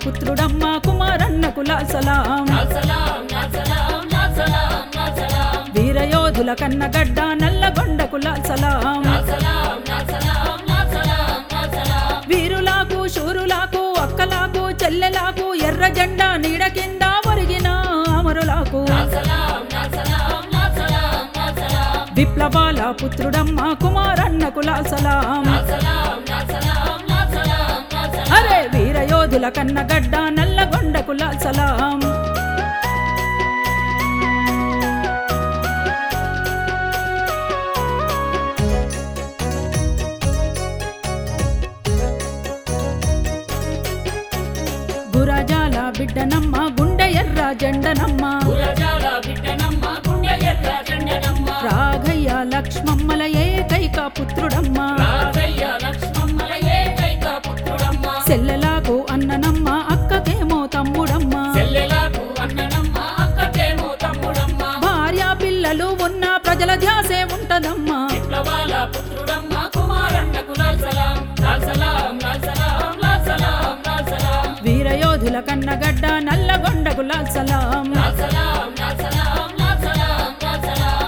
పుత్రుడమ్మ కుమారన్నకు లాసలాం లాసలాం లాసలాం లాసలాం లాసలాం వీరయోధుల కన్నగడ్డ నల్లగొండకు లాసలాం లాసలాం లాసలాం లాసలాం లాసలాం వీరులకు శూరులకు అక్కలకు చెల్లెలకు ఎర్ర జెండా నీడ కింద ఒరిగిన అమరులకు లాసలాం లాసలాం లాసలాం లాసలాం విప్లవాల పుత్రుడమ్మ కుమారన్నకు లాసలాం లాసలాం లాసలాం లాసలాం లాసలాం అరే వీరయోధుల కన్నగడ్డ నల్లగొండకు లాసలాం గురజాల బిడ్డనమ్మ గుండె ఎర్ర జెండనమ్మ గురజాల బిడ్డనమ్మ గుండె ఎర్ర జెండనమ్మ రాఘయ్య లక్ష్మమ్మల ఏకైక పుత్రుడమ్మ రాజయ్య లక్ష్మమ్మల ఏకైక పుత్రుడమ్మ సెల్లెలకు అన్ననమ్మ అక్కకేమో తమ్ముడమ్మ చెల్లెలకు అన్ననమ్మ అక్కకేమో తమ్ముడమ్మ భార్య పిల్లలు ఉన్న ప్రజల ధ్యాసే ఉంటదమ్మా విప్లవాల పుత్రుడమ్మ కుమారన్నకు లాసలాం లాసలాం లాసలాం లాసలాం లాసలాం వీరయోధుల కన్నగడ్డ నల్లగొండకు లాసలాం లాసలాం లాసలాం లాసలాం లాసలాం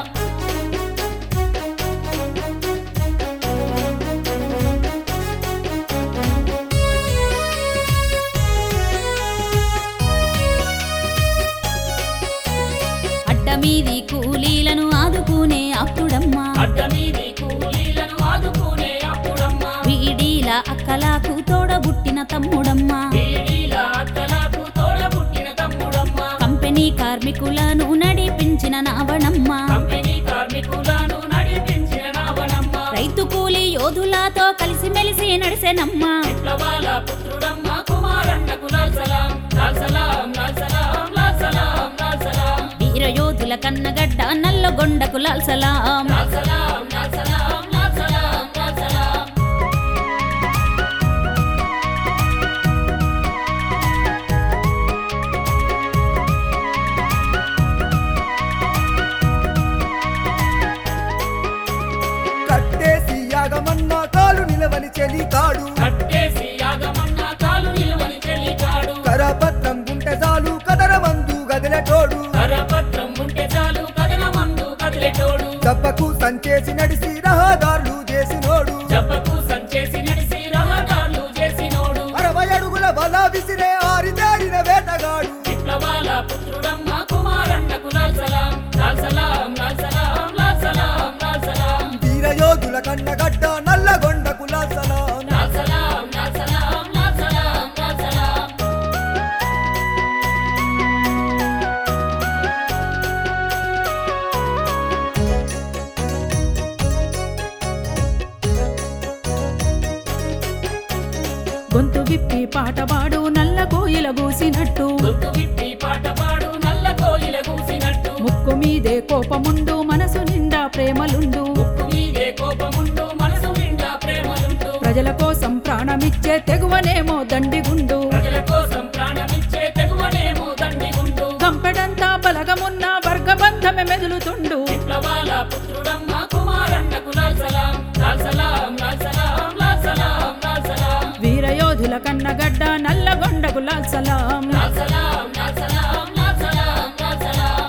అడ్డమీది కూలీలను ఆదుకునే అప్పుడమ్మా అడ్డమీది కూలీలను ఆదుకునే అప్పుడమ్మ వీడీల అక్కలకు తోడబుట్టిన తమ్ముడమ్మా వీడిల అక్కలకు తోడబుట్టిన తమ్ముడమ్మ కంపెనీ కార్మికులను నడిపించిన నావణమ్మ కంపెనీ కార్మికులను నడిపించిన నావనమ్మ రైతు కూలీ యోధులతో కలిసిమెలిసి నడిసెనమ్మా విప్లవాల పుత్రుడమ్మ కుమారన్నకు లాసలాం లాసలాం లాసలాం లాసలాం లాసలాం వీరయోధుల కన్నగడ్డ నల్లగొండకు లాల్సలాం లాసలాం లాసలాం లాసలాం లాసలాం కట్టేసి యాగమన్న కాలు నిలవని చెలికాడు కట్టేసి యాగమన్న కాలు నిలువని చెల్లికాడు కరపత్రం గుంటె చాలు కదరమందు గదిలటోడు కరపత్రం ఉంటే చాలు కథన మందు కదిలేటోడు దెబ్బకు సంచేసి నడిసి రహదారులు చేసినోడు జబ్బకు సంచేసి నడిసి రహదారులు చేసినోడు అరవై అడుగుల బల విసిరే ఆరితేరిన వేటగాడు విప్లవాల పుత్రుడమ్మ కుమారన్నకు లాసలాం లాసలాం లాసలాం లాసలాం లాసలాం వీరయోధుల కన్నగడ్డ నల్లగొండ కులాసలా లాసలాం లాసలాం లాసలాం లాసలాం గొంతు విప్పి పాట పాడు నల్ల కోయిల గూసినట్టు గొంతు విప్పి పాట పాడు నల్ల కోయిల కూసినట్టు ముక్కు మీదే కోపముండు మనసు నిండా ప్రేమలుండు ముక్కు మీదే కోపముండు మనసు నిండా ప్రేమలుండు ప్రజల కోసం ప్రాణమిచ్చే తెగువనేమో దండిగుండు ప్రజల కోసం ప్రాణమిచ్చే తెగువనేమో దండిగుండు కంపెడంతా బలగమున్న వర్గబంధమే మెదులుతుండు విప్లవాల పుత్రుడమ్మ కుమారన్నకు లాసలాం లాసలాం లాసలాం లాసలాం లాసలాం వీరయోధుల కన్నగడ్డ నల్లగొండకు లాసలాం లాసలాం లాసలాం లాసలాం లాసలాం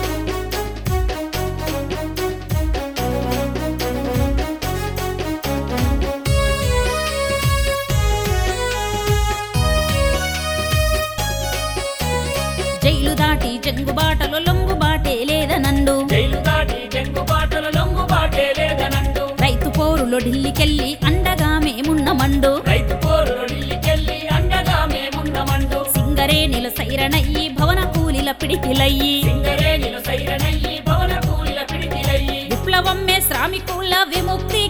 జైలు దాటి జంగుబాటలో లొంగుబాటే లేదనండు జైలు దాటి జంగుబాటల లొంగుబాటే లేదనండు రైతు పోరులో ఢిల్లీకెళ్ళి అండగా మేమున్నమండు రైతు పోరు ఢిల్లీకెళ్ళి అండగా మేమున్నమండు సింగరేణిల సైరనయ్యి భవన కూలిల పిడికిలయ్యి సింగరేణిల సైరనయ్యి భవన కూలిల పిడికిలయ్యి విప్లవమ్మే శ్రామికుల విముక్తి